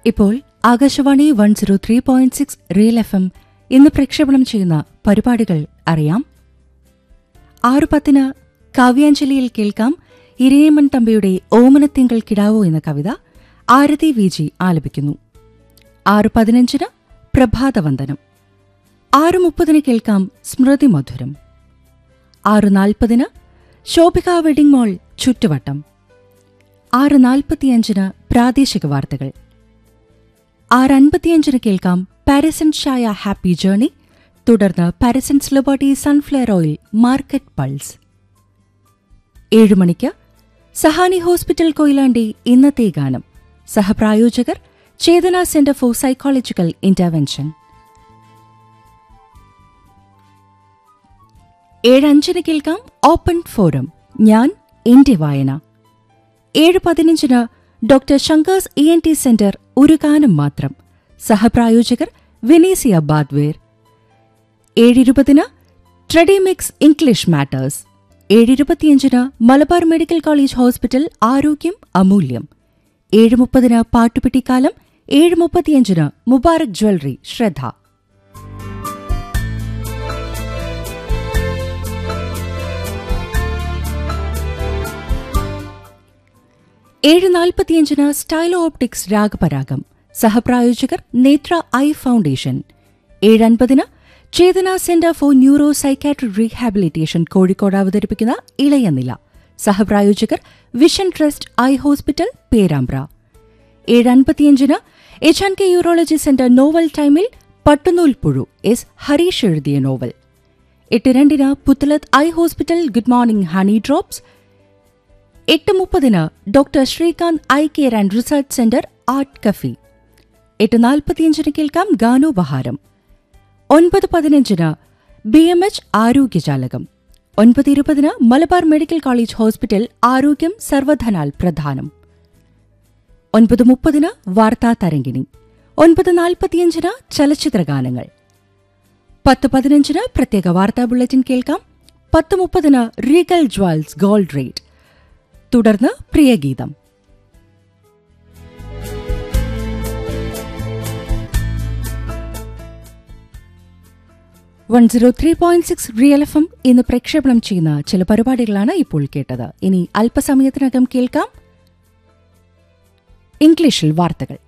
ഇപ്പോൾ Akashvani one zero three point six Real F M ഇന്ന് പ്രക്ഷേപണം ചെയ്യുന്ന പരിപാടികൾ അറിയാം ആറു പത്തിന് കാവ്യാഞ്ജലിയിൽ കേൾക്കാം ഇരയമ്മൻ തമ്പിയുടെ ഓമനത്തിങ്കൾ കിടാവോ എന്ന കവിത ആരതി വി ജി ആലപിക്കുന്നു ആറ് പതിനഞ്ചിന് പ്രഭാതവന്ദനം ആറ് മുപ്പതിന് കേൾക്കാം സ്മൃതി മധുരം ആറ് നാൽപ്പതിന് ശോഭിക വെഡിംഗ് മാൾ ചുറ്റുവട്ടം ആറ് നാൽപ്പത്തിയഞ്ചിന് പ്രാദേശിക വാർത്തകൾ ആറ് അൻപത്തിയഞ്ചിന് കേൾക്കാം പാരസൻസ് ഷായ ഹാപ്പി ജേർണി തുടർന്ന് Parisons Liberty sunflower oil market pulse ഏഴ് മണിക്ക് സഹാനി ഹോസ്പിറ്റൽ കൊയിലാണ്ടി ഇന്നത്തെ ഗാനം സഹപ്രായോജകർ Chethana centre for psychological intervention ഏഴഞ്ചിന് കേൾക്കാം ഓപ്പൺ ഫോറം ഞാൻ എന്റെ വായന ഏഴ് പതിനഞ്ചിന് doctor Shankers E N T centre ഒരു ഗാനം മാത്രം സഹപ്രായോജകർ വെനീസിയ ബാദ്വേർ ഏഴിരുപതിന് ട്രെഡിമിക്സ് ഇംഗ്ലീഷ് മാറ്റേഴ്സ് ഏഴിരുപത്തിയഞ്ചിന് മലബാർ മെഡിക്കൽ കോളേജ് ഹോസ്പിറ്റൽ ആരോഗ്യം അമൂല്യം ഏഴ് മുപ്പതിന് പാട്ടുപെട്ടിക്കാലം ഏഴ് മുപ്പത്തിയഞ്ചിന് മുബാറക് ജ്വല്ലറി ശ്രദ്ധ ഏഴ് നാൽപ്പത്തിയഞ്ചിന് സ്റ്റൈലോ ഓപ്റ്റിക്സ് രാഗപരാഗം സഹപ്രായോജകർ നേത്ര ഐ ഫൗണ്ടേഷൻ ഏഴ് അൻപതിന് Chethana centre for neuro psychiatry rehabilitation Kozhikode അവതരിപ്പിക്കുന്ന ഇളയനില സഹപ്രായോജകർ vision trust eye hospital Perambra ഏഴ് അൻപത്തിയഞ്ചിന് H and K urology centre novel ടൈമിൽ പട്ടുനൂൽ പുഴു എസ് ഹരീഷ് എഴുതിയ നോവൽ എട്ട് രണ്ടിന് Puthalath eye hospital good morning honey drops എട്ട് മുപ്പതിന് doctor Srikanth eye care and research centre art coffee എട്ട് നാൽപ്പത്തിയഞ്ചിന് കേൾക്കാം ഗാനോപഹാരം ഒൻപത് പതിനഞ്ചിന് ബി എം എച്ച് ആരോഗ്യജാലകം ഒൻപത് ഇരുപതിന് മലബാർ മെഡിക്കൽ കോളേജ് ഹോസ്പിറ്റൽ ആരോഗ്യം സർവധനാൽ പ്രധാനം ഒൻപത് മുപ്പതിന് വാർത്താ തരംഗിണി ഒൻപത് നാൽപ്പത്തിയഞ്ചിന് ചലച്ചിത്രഗാനങ്ങൾ പത്ത് പതിനഞ്ചിന് പ്രത്യേക വാർത്താ ബുള്ളറ്റിൻ കേൾക്കാം പത്ത് മുപ്പതിന് റീഗൽ ജ്വൽസ് ഗോൾഡ് റേറ്റ് തുടർന്ന് പ്രിയഗീതം one zero three point six Real F M ഇന്ന് പ്രക്ഷേപണം ചെയ്യുന്ന ചില പരിപാടികളാണ് ഇപ്പോൾ കേട്ടത് ഇനി അല്പസമയത്തിനകം കേൾക്കാം ഇംഗ്ലീഷിൽ വാർത്തകൾ